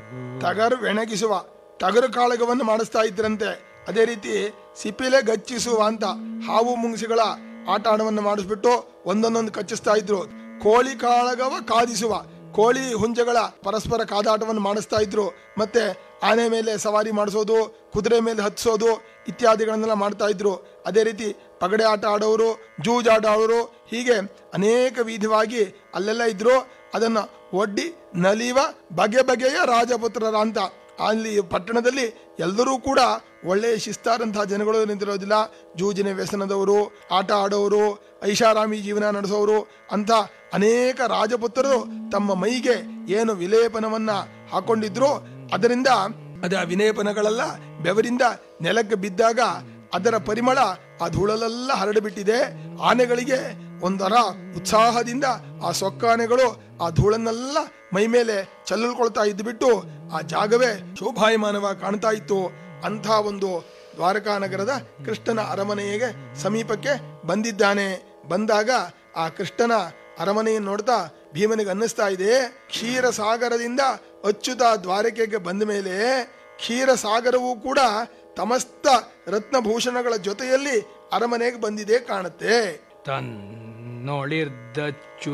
ಟಗರು ಬೆಣಗಿಸುವ ಟಗರು ಕಾಳಗವನ್ನು ಮಾಡಿಸ್ತಾ ಇದ್ರಂತೆ ಅದೇ ರೀತಿ ಸಿಪಿಲೆ ಗಚ್ಚಿಸುವ ಅಂತ ಹಾವು ಮುಂಗುಸಿಗಳ ಆಟ ಆಟವನ್ನು ಮಾಡಿಸ್ಬಿಟ್ಟು ಒಂದೊಂದೊಂದು ಕಚ್ಚಿಸ್ತಾ ಇದ್ರು ಕೋಳಿ ಕಾಳಗವ ಕಾದಿಸುವ ಕೋಳಿ ಹುಂಜಗಳ ಪರಸ್ಪರ ಕಾದಾಟವನ್ನು ಮಾಡಿಸ್ತಾ ಇದ್ರು ಮತ್ತೆ ಆನೆ ಮೇಲೆ ಸವಾರಿ ಮಾಡಿಸೋದು ಕುದುರೆ ಮೇಲೆ ಹತ್ಸೋದು ಇತ್ಯಾದಿಗಳನ್ನೆಲ್ಲ ಮಾಡ್ತಾ ಇದ್ರು ಅದೇ ರೀತಿ ಪಗಡೆ ಆಟ ಆಡೋರು ಜೂಜಾಟ ಆಡೋರು ಹೀಗೆ ಅನೇಕ ವಿಧವಾಗಿ ಅಲ್ಲೆಲ್ಲ ಇದ್ರು ಅದನ್ನ ಒಡ್ಡಿ ನಲಿವ ಬಗೆ ಬಗೆಯ ರಾಜಪುತ್ರರ ಅಂತ ಅಲ್ಲಿ ಪಟ್ಟಣದಲ್ಲಿ ಎಲ್ಲರೂ ಕೂಡ ಒಳ್ಳೆಯ ಶಿಸ್ತಾರಂತಹ ಜನಗಳು ನಿಂತಿರೋದಿಲ್ಲ ಜೂಜಿನ ವ್ಯಸನದವರು ಆಟ ಆಡೋರು ಐಷಾರಾಮಿ ಜೀವನ ನಡೆಸೋರು ಅಂತ ಅನೇಕ ರಾಜಪುತ್ರರು ತಮ್ಮ ಮೈಗೆ ಏನು ವಿಲೇಪನವನ್ನ ಹಾಕೊಂಡಿದ್ರು ಅದರಿಂದ ಅದ ವಿಲೇಪನಗಳೆಲ್ಲ ಬೆವರಿಂದ ನೆಲಕ್ಕೆ ಬಿದ್ದಾಗ ಅದರ ಪರಿಮಳ ಆ ಧೂಳಲೆಲ್ಲ ಹರಡಿಬಿಟ್ಟಿದೆ ಆನೆಗಳಿಗೆ ಒಂದರ ಉತ್ಸಾಹದಿಂದ ಆ ಸೊಕ್ಕಾನೆಗಳು ಆ ಧೂಳನ್ನೆಲ್ಲ ಮೈ ಮೇಲೆ ಚಲ್ಲಲ್ಕೊಳ್ತಾ ಇದ್ದುಬಿಟ್ಟು ಆ ಜಾಗವೇ ಶೋಭಾಯಮಾನವಾಗಿ ಕಾಣ್ತಾ ಇತ್ತು ಅಂಥ ಒಂದು ದ್ವಾರಕಾ ನಗರದ ಕೃಷ್ಣನ ಅರಮನೆಗೆ ಸಮೀಪಕ್ಕೆ ಬಂದಿದ್ದಾನೆ ಬಂದಾಗ ಆ ಕೃಷ್ಣನ ಅರಮನೆಯನ್ನು ನೋಡ್ತಾ ಭೀಮನಿಗೆ ಅನ್ನಿಸ್ತಾ ಇದೆ ಕ್ಷೀರ ಸಾಗರದಿಂದ ಅಚ್ಚುತ ದ್ವಾರಕೆಗೆ ಬಂದ ಮೇಲೆ ಕ್ಷೀರ ಸಾಗರವೂ ಕೂಡ ತಮಸ್ತ ರತ್ನಭೂಷಣಗಳ ಜೊತೆಯಲ್ಲಿ ಅರಮನೆಗೆ ಬಂದಿದೆ ಕಾಣುತ್ತೆ ತನ್ನೊಳಿರ್ದಚ್ಚು